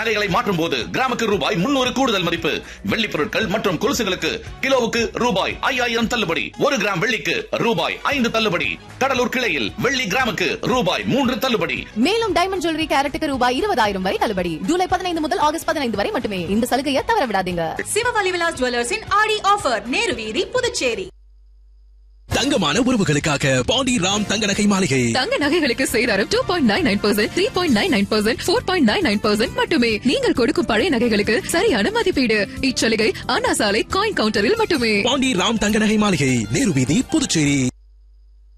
நகைகளை மாற்றும் போது கிராமுக்கு ரூபாய் முன்னூறு கூடுதல் மதிப்பு வெள்ளி பொருட்கள் மற்றும் கொலுசுகளுக்கு கிலோவுக்கு ரூபாய் ஐயாயிரம் தள்ளுபடி ஒரு கிராம் வெள்ளிக்கு ரூபாய் ஐந்து தள்ளுபடி கடலூர் கிளையில் வெள்ளி கிராமுக்கு ரூபாய் மூன்று தள்ளுபடி மேலும் டைமண்ட் ஜுவல்லரி கேரட்டுக்கு ரூபாய் இருபதாயிரம் வரை தள்ளுபடி ஜூலை பதினைந்து முதல் ஆகஸ்ட் பதினைந்து வரை மட்டுமே இந்த சலுகையை தவற விடாதீங்க சிவவலி விலாஸ் ஜுவல்லர்ஸின் ஆடி ஆஃபர் நேரு வீதி புதுச்சேரி தங்கமான உறவுகளுக்காக பாண்டி ராம் தங்க நகை மாளிகை தங்க நகைகளுக்கு சேதாரம் two point nine nine percent three point nine nine percent four point nine nine percent மட்டுமே நீங்கள் கொடுக்கும் பழைய நகைகளுக்கு சரியான மதிப்பீடு இச்சலுகை அண்ணா சாலை காயின் கவுண்டரில் மட்டுமே பாண்டி ராம் தங்க நகை மாளிகை நேரு வீதி புதுச்சேரி